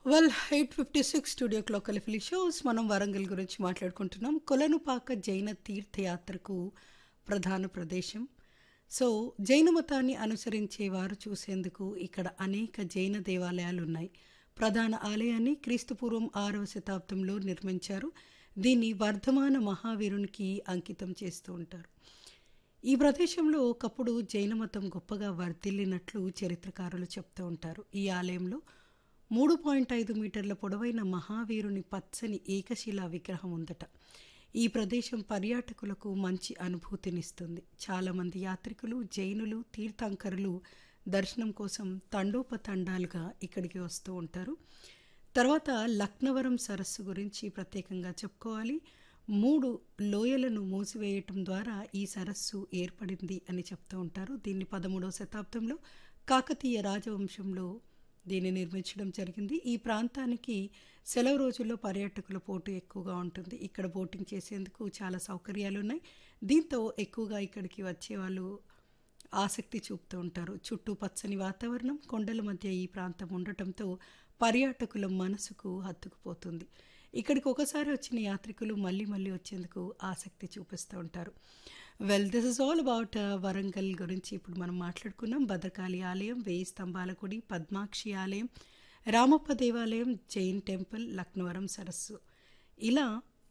well eight fifty six studio clock కలిఫిలి shows మనం వరంగల్ గురించి మాట్లాడుకుంటున్నాం కొలనుపాక జైన తీర్థయాత్రకు ప్రధాన ప్రదేశం సో జైన మతాన్ని అనుసరించే వారు చూసేందుకు ఇక్కడ అనేక జైన దేవాలయాలు ఉన్నాయి ప్రధాన ఆలయాన్ని క్రీస్తుపూర్వం ఆరవ శతాబ్దంలో నిర్మించారు దీన్ని వర్ధమాన మహావీరునికి అంకితం చేస్తూ ఉంటారు ఈ ప్రదేశంలో ఒకప్పుడు జైన మతం గొప్పగా వర్ధిల్లినట్లు చరిత్రకారులు చెప్తూ ఉంటారు ఈ ఆలయంలో మూడు పాయింట్ ఐదు మీటర్ల పొడవైన మహావీరుని పచ్చని ఏకశిలా విగ్రహం ఉందట ఈ ప్రదేశం పర్యాటకులకు మంచి అనుభూతినిస్తుంది చాలామంది యాత్రికులు జైనులు తీర్థంకరులు దర్శనం కోసం తండోపతండాలుగా ఇక్కడికి వస్తూ ఉంటారు తర్వాత లక్నవరం సరస్సు గురించి ప్రత్యేకంగా చెప్పుకోవాలి మూడు లోయలను మూసివేయటం ద్వారా ఈ సరస్సు ఏర్పడింది అని చెప్తూ ఉంటారు దీన్ని పదమూడవ శతాబ్దంలో కాకతీయ రాజవంశంలో దీన్ని నిర్మించడం జరిగింది ఈ ప్రాంతానికి సెలవు రోజుల్లో పర్యాటకుల పోటు ఎక్కువగా ఉంటుంది ఇక్కడ బోటింగ్ చేసేందుకు చాలా సౌకర్యాలు ఉన్నాయి దీంతో ఎక్కువగా ఇక్కడికి వచ్చే వాళ్ళు ఆసక్తి చూపుతూ ఉంటారు చుట్టూ పచ్చని వాతావరణం కొండల మధ్య ఈ ప్రాంతం ఉండటంతో పర్యాటకుల మనసుకు హత్తుకుపోతుంది ఇక్కడికి ఒకసారి వచ్చిన యాత్రికులు మళ్ళీ మళ్ళీ వచ్చేందుకు ఆసక్తి చూపిస్తూ ఉంటారు well this is all about Warangal గురించి ఇప్పుడు మనం మాట్లాడుకున్నాం భద్రకాళి ఆలయం వేయి స్తంభాల గుడి పద్మాక్షి ఆలయం రామప్ప దేవాలయం జైన్ టెంపుల్ లక్నవరం సరస్సు ఇలా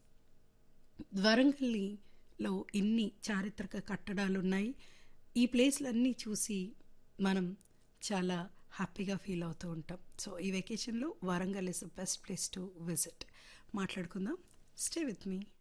వరంగల్లిలో ఇన్ని చారిత్రక కట్టడాలు ఉన్నాయి ఈ ప్లేస్లన్నీ చూసి మనం చాలా హ్యాపీగా ఫీల్ అవుతూ ఉంటాం సో ఈ వెకేషన్లో Warangal is the best place to visit మాట్లాడుకుందాం స్టే విత్ మీ